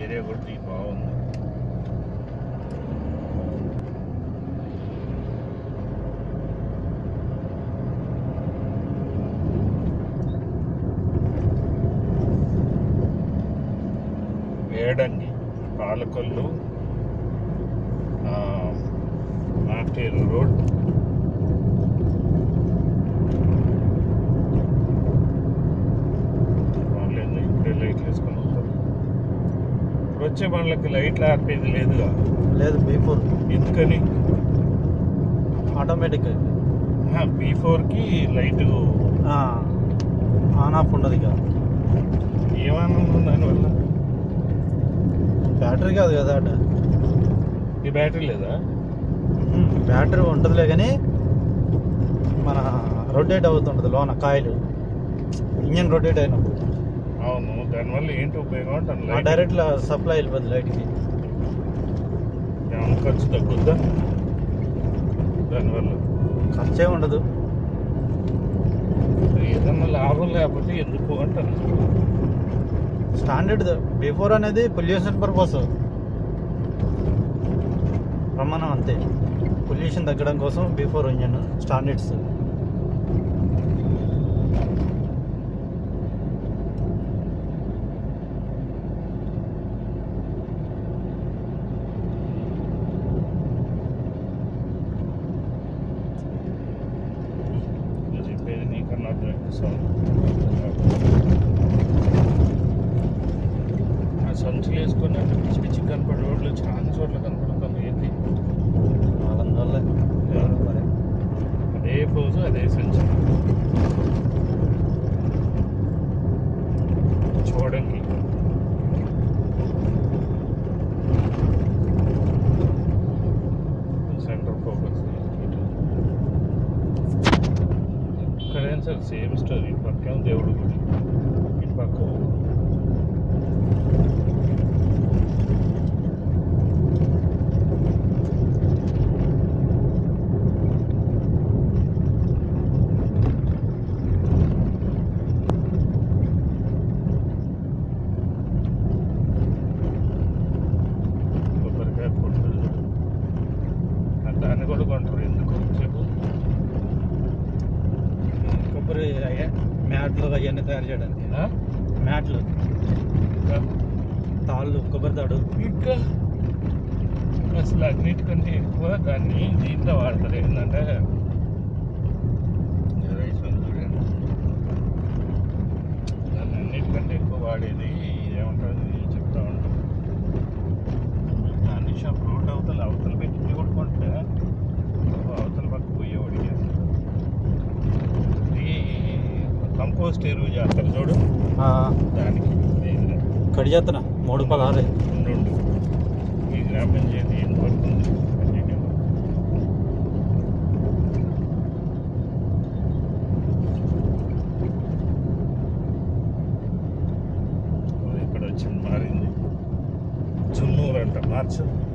Area కూడా ఇది బాగుంది వేడంగి పాలకొల్లు ఆ, నాటేరు రోడ్ వాళ్ళేందో ఇప్పుడే లైట్లు వేసుకొని వస్తారు ఇప్పుడు వచ్చే బండ్లకి లైట్లు ఆర్పేది లేదుగా లేదు బీ ఫోర్ ఎందుకని ఆటోమేటిక్ బీ ఫోర్కి లైట్ ఆన్ ఆఫ్ ఉండదు ఇక ఏమన్నా దానివల్ల బ్యాటరీ కాదు కదా అట ఈ బ్యాటరీ లేదా బ్యాటరీ ఉంటుందిలే కానీ మన రొటేట్ అవుతుంటుంది లోన కాయలు ఇంజన్ రొటేట్ అయినప్పుడు అవును దానివల్ల ఏంటి ఉపయోగం అంటాను ఆ లైట్ డైరెక్ట్ సప్లై వెళ్ళిపోద్ది లైట్కి ఏమన్నా ఖర్చు తగ్గుద్దా దానివల్ల ఖర్చే ఉండదు ఏదన్నా లాభం లేకపోతే ఎందుకు అంటాను స్టాండర్డ్ బిఫోర్ అనేది పొల్యూషన్ పర్పస్ ప్రమాణం అంతే పొల్యూషన్ తగ్గడం కోసం బిఫోర్ ఇంజన్ స్టాండర్డ్స్ నువ్వు చెప్పేది నీకన్నా అర్థమైంది ఆ సంచులు వేసుకొని అట్లా పిచ్చి పిచ్చి కనపడే రోడ్లు చాలా చోట్ల కనపడుతుంది ఏంటి అందువల్ల మరి అదే పోజు అదే సంచి చూడండి సెంటర్ ఫోకస్ ఇక్కడేం సార్ సేమ్ స్టోరీ పక్కేమో దేవుడు గుడి ఇటు పక్క కొబ్బరికాయ పొట్టు దాన్ని కూడా కొంటారు ఎందుకు చెప్పు కొబ్బరి అయ్యా మ్యాట్లు అవన్నీ తయారు చేయడానికి ఆ? మ్యాట్లు ఇంకా తాళ్ళు కొబ్బరి తాడు ఇంకా అసలు అన్నిటికంటే ఎక్కువ దాన్ని దీంట్లో వాడతారు ఏంటంటే రైస్ మిల్ చూడండి దాన్ని అన్నిటికంటే ఎక్కువ వాడేది ఏమంటుంది చెప్తా ఉంటాం దాన్ని షాప్ రోడ్ అవతల అవతల పెట్టి కొట్టుకుంటే అవతల పక్క పోయేవాడికి ఇది కంపోస్ట్ ఎరువు చేస్తారు చూడు దానికి ఇది కడి చేస్తున్నా మూడు పదహారు రెండు ఈ గ్రామ పంచాయతీ ఏం పడుతుంది పనిచేయడం ఇక్కడ వచ్చింది మారింది చున్నూరు అంట మార్చు